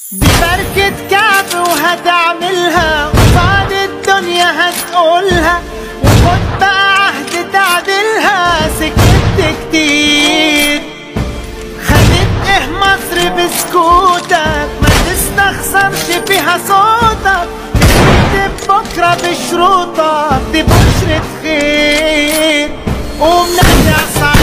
دي بركة كعب وهتعملها قصاد الدنيا هتقولها وخد بقى عهد تعدلها سكت كتير خدت ايه مصر بسكوتك ما تستخسرش فيها صوتك اكتب بكرة بشروطك دي بشرة خير قوم نادي